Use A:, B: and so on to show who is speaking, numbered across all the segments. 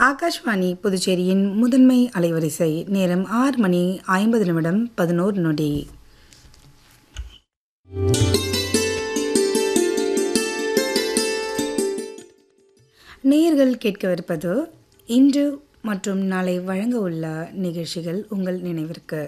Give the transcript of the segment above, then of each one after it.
A: ஆகாஷ்வாணி புதுச்சேரியின் முதன்மை அலைவரிசை நேரம் ஆறு மணி ஐம்பது நிமிடம் பதினோரு நொடி நேயர்கள் கேட்கவிருப்பது இன்று மற்றும் நாளை வழங்க உள்ள நிகழ்ச்சிகள் உங்கள் நினைவிற்கு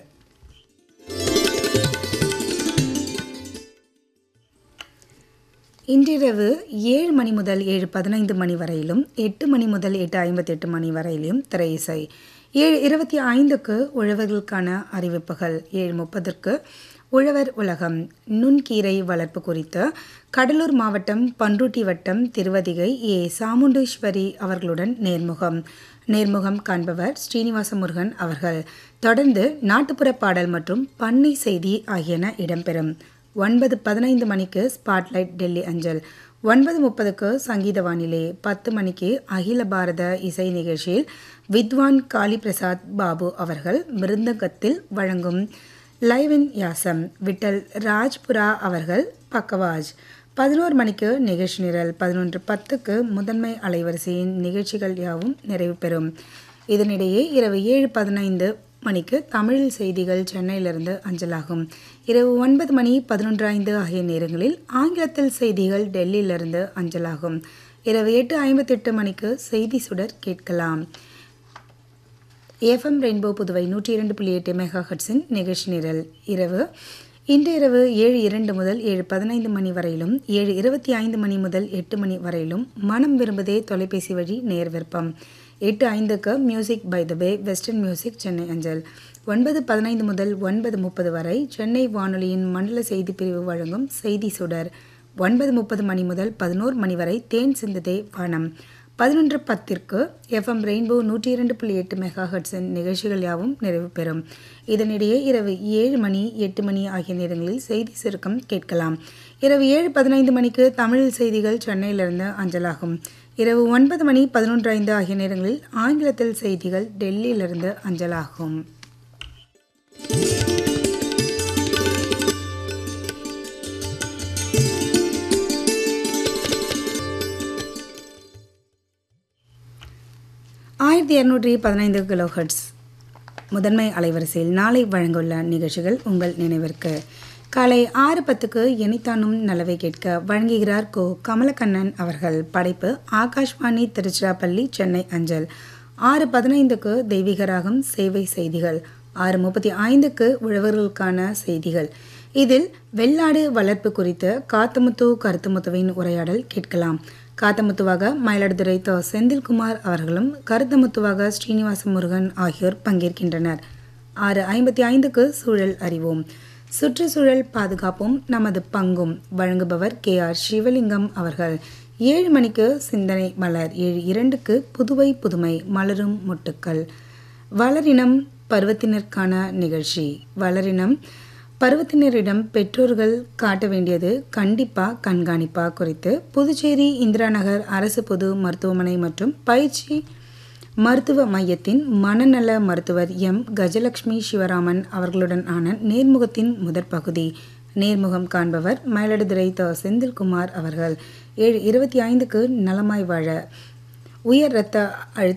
A: இன்றிரவு ஏழு மணி முதல் ஏழு பதினைந்து மணி வரையிலும் எட்டு மணி முதல் எட்டு ஐம்பத்தெட்டு மணி வரையிலும் திரை இசை ஏழு இருபத்தி ஐந்துக்கு உழவர்களுக்கான அறிவிப்புகள் ஏழு முப்பதற்கு உழவர் உலகம் நுண்கீரை வளர்ப்பு குறித்து கடலூர் மாவட்டம் பன்ருட்டி வட்டம் திருவதிகை ஏ சாமுண்டீஸ்வரி அவர்களுடன் நேர்முகம் நேர்முகம் காண்பவர் ஸ்ரீனிவாச முருகன் அவர்கள் தொடர்ந்து நாட்டுப்புற பாடல் மற்றும் பண்ணை செய்தி ஆகியன இடம்பெறும் ஒன்பது பதினைந்து மணிக்கு ஸ்பாட்லைட் டெல்லி அஞ்சல் ஒன்பது முப்பதுக்கு சங்கீத வானிலை பத்து மணிக்கு அகில பாரத இசை நிகழ்ச்சியில் வித்வான் காளி பிரசாத் பாபு அவர்கள் மிருந்தகத்தில் வழங்கும் லைவ் இன் யாசம் விட்டல் ராஜ்புரா அவர்கள் பக்கவாஜ் பதினோரு மணிக்கு நிகழ்ச்சி நிரல் பதினொன்று பத்துக்கு முதன்மை அலைவரிசையின் நிகழ்ச்சிகள் யாவும் நிறைவு பெறும் இதனிடையே இரவு ஏழு பதினைந்து மணிக்கு தமிழில் செய்திகள் சென்னையிலிருந்து அஞ்சலாகும் இரவு ஒன்பது மணி பதினொன்று ஐந்து ஆகிய நேரங்களில் ஆங்கிலத்தில் செய்திகள் டெல்லியிலிருந்து அஞ்சலாகும் இரவு எட்டு ஐம்பத்தெட்டு மணிக்கு செய்தி சுடர் கேட்கலாம் எஃப்எம் ரெயின்போ புதுவை நூற்றி இரண்டு புள்ளி எட்டு மெகா ஹட்ஸின் நிகழ்ச்சி நிரல் இரவு இன்று இரவு ஏழு இரண்டு முதல் ஏழு பதினைந்து மணி வரையிலும் ஏழு இருபத்தி ஐந்து மணி முதல் எட்டு மணி வரையிலும் மனம் விரும்புதே தொலைபேசி வழி நேர் விருப்பம் எட்டு ஐந்துக்கு music by the way western music Chennai அஞ்சல் ஒன்பது பதினைந்து முதல் ஒன்பது முப்பது வரை சென்னை வானொலியின் மண்டல செய்தி பிரிவு வழங்கும் செய்தி சுடர் ஒன்பது முப்பது மணி முதல் பதினோரு மணி வரை தேன் சிந்துதே வானம் பதினொன்று பத்திற்கு எஃப்எம் ரெயின்போ நூற்றி இரண்டு புள்ளி எட்டு மெகா ஹட்ஸின் நிகழ்ச்சிகள் யாவும் நிறைவு பெறும் இதனிடையே இரவு ஏழு மணி எட்டு மணி ஆகிய நேரங்களில் செய்தி சுருக்கம் கேட்கலாம் இரவு ஏழு பதினைந்து மணிக்கு தமிழில் செய்திகள் சென்னையிலிருந்து அஞ்சலாகும் இரவு ஒன்பது மணி பதினொன்று ஐந்து ஆகிய நேரங்களில் ஆங்கிலத்தில் செய்திகள் டெல்லியிலிருந்து அஞ்சலாகும் ஆயிரத்தி இரநூற்றி பதினைந்து கிலோஹெட்ஸ் முதன்மை அலைவரிசையில் நாளை வழங்கவுள்ள நிகழ்ச்சிகள் உங்கள் நினைவிற்கு காலை ஆறு பத்துக்கு எனித்தானும் நலவை கேட்க வழங்குகிறார் கோ கமலக்கண்ணன் அவர்கள் படைப்பு ஆகாஷ்வாணி திருச்சிராப்பள்ளி சென்னை அஞ்சல் ஆறு பதினைந்துக்கு தெய்வீகராகம் சேவை செய்திகள் ஆறு முப்பத்தி ஐந்துக்கு உழவர்களுக்கான செய்திகள் இதில் வெள்ளாடு வளர்ப்பு குறித்து காத்தமுத்து கருத்துமுத்துவின் உரையாடல் கேட்கலாம் காத்தமுத்துவாக மயிலாடுதுறை தோ செந்தில்குமார் அவர்களும் கருத்தமுத்துவாக ஸ்ரீனிவாச முருகன் ஆகியோர் பங்கேற்கின்றனர் ஆறு ஐம்பத்தி ஐந்துக்கு சூழல் அறிவோம் சுற்றுச்சூழல் பாதுகாப்பும் நமது பங்கும் வழங்குபவர் கே ஆர் சிவலிங்கம் அவர்கள் ஏழு மணிக்கு சிந்தனை மலர் ஏழு இரண்டுக்கு புதுவை புதுமை மலரும் முட்டுக்கள் வளரினம் பருவத்தினருக்கான நிகழ்ச்சி வளரினம் பருவத்தினரிடம் பெற்றோர்கள் காட்ட வேண்டியது கண்டிப்பா கண்காணிப்பா குறித்து புதுச்சேரி இந்திரா நகர் அரசு பொது மருத்துவமனை மற்றும் பயிற்சி மருத்துவ மையத்தின் மனநல மருத்துவர் எம் கஜலட்சுமி சிவராமன் அவர்களுடன் ஆன நேர்முகத்தின் முதற் பகுதி நேர்முகம் காண்பவர் மயிலாடுதுறை த செந்தில்குமார் அவர்கள் ஏழு இருபத்தி ஐந்துக்கு நலமாய் வாழ உயர் இரத்த அழுத்த